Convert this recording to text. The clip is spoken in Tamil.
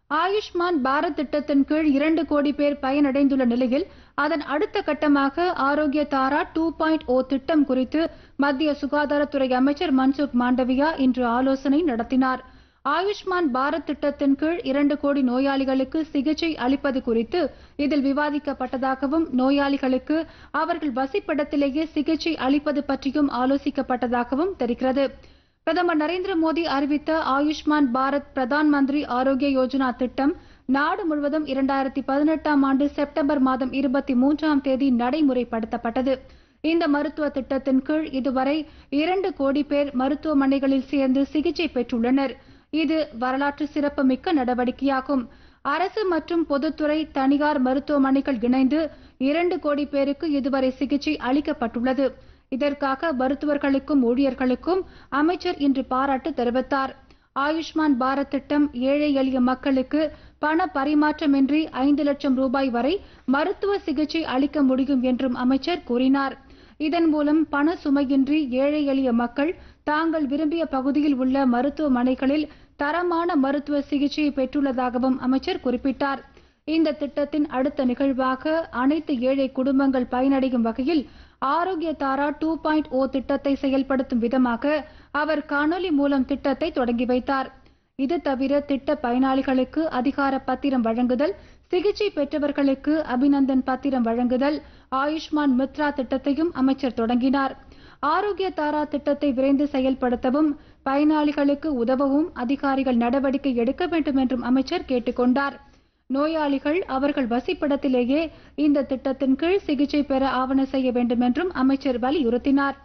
ஆயுஷ்மான் பாரத் திட்டத்தின் கீழ் இரண்டு கோடி பேர் பயனடைந்துள்ள நிலையில் அதன் அடுத்த கட்டமாக ஆரோக்கிய தாரா டூ பாயிண்ட் ஓ திட்டம் குறித்து மத்திய சுகாதாரத்துறை அமைச்சர் மன்சுக் மாண்டவியா இன்று ஆலோசனை நடத்தினார் ஆயுஷ்மான் பாரத் திட்டத்தின் கீழ் இரண்டு கோடி நோயாளிகளுக்கு சிகிச்சை அளிப்பது குறித்து இதில் விவாதிக்கப்பட்டதாகவும் நோயாளிகளுக்கு அவர்கள் வசிப்பிடத்திலேயே சிகிச்சை அளிப்பது பற்றியும் ஆலோசிக்கப்பட்டதாகவும் தெரிகிறது பிரதமர் நரேந்திர மோடி அறிவித்த ஆயுஷ்மான் பாரத் பிரதான் மந்திரி ஆரோக்கிய யோஜனா திட்டம் நாடு முழுவதும் இரண்டாயிரத்தி பதினெட்டாம் ஆண்டு செப்டம்பர் மாதம் இருபத்தி மூன்றாம் தேதி நடைமுறைப்படுத்தப்பட்டது இந்த மருத்துவ திட்டத்தின் கீழ் இதுவரை இரண்டு கோடி பேர் மருத்துவமனைகளில் சேர்ந்து சிகிச்சை பெற்றுள்ளனர் இது வரலாற்று சிறப்புமிக்க நடவடிக்கையாகும் அரசு மற்றும் பொதுத்துறை தனியார் மருத்துவமனைகள் இணைந்து இரண்டு கோடி பேருக்கு இதுவரை சிகிச்சை அளிக்கப்பட்டுள்ளது இதற்காக மருத்துவர்களுக்கும் ஊழியர்களுக்கும் அமைச்சர் இன்று பாராட்டு தெரிவித்தார் ஆயுஷ்மான் பாரத் திட்டம் ஏழை எளிய மக்களுக்கு பண பரிமாற்றமின்றி ஐந்து லட்சம் ரூபாய் வரை மருத்துவ சிகிச்சை அளிக்க முடியும் என்றும் அமைச்சர் கூறினார் இதன் மூலம் பண சுமையின்றி ஏழை எளிய மக்கள் தாங்கள் விரும்பிய பகுதியில் உள்ள மருத்துவமனைகளில் தரமான மருத்துவ சிகிச்சையை பெற்றுள்ளதாகவும் அமைச்சர் குறிப்பிட்டார் இந்த திட்டத்தின் அடுத்த நிகழ்வாக அனைத்து ஏழை குடும்பங்கள் பயனடையும் வகையில் ஆரோக்கிய தாரா டூ பாயிண்ட் ஓ திட்டத்தை செயல்படுத்தும் விதமாக அவர் காணொலி மூலம் திட்டத்தை தொடங்கி வைத்தார் இது தவிர திட்ட பயனாளிகளுக்கு அதிகார பத்திரம் வழங்குதல் சிகிச்சை பெற்றவர்களுக்கு அபிநந்தன் பத்திரம் வழங்குதல் ஆயுஷ்மான் மித்ரா திட்டத்தையும் அமைச்சர் தொடங்கினார் ஆரோக்கிய தாரா திட்டத்தை விரைந்து செயல்படுத்தவும் பயனாளிகளுக்கு உதவவும் அதிகாரிகள் நடவடிக்கை எடுக்க வேண்டும் என்றும் அமைச்சர் கேட்டுக்கொண்டார் நோயாளிகள் அவர்கள் வசிப்பிடத்திலேயே இந்த திட்டத்தின் கீழ் சிகிச்சை பெற ஆவண செய்ய வேண்டும் என்றும் அமைச்சர் வலியுறுத்தினார்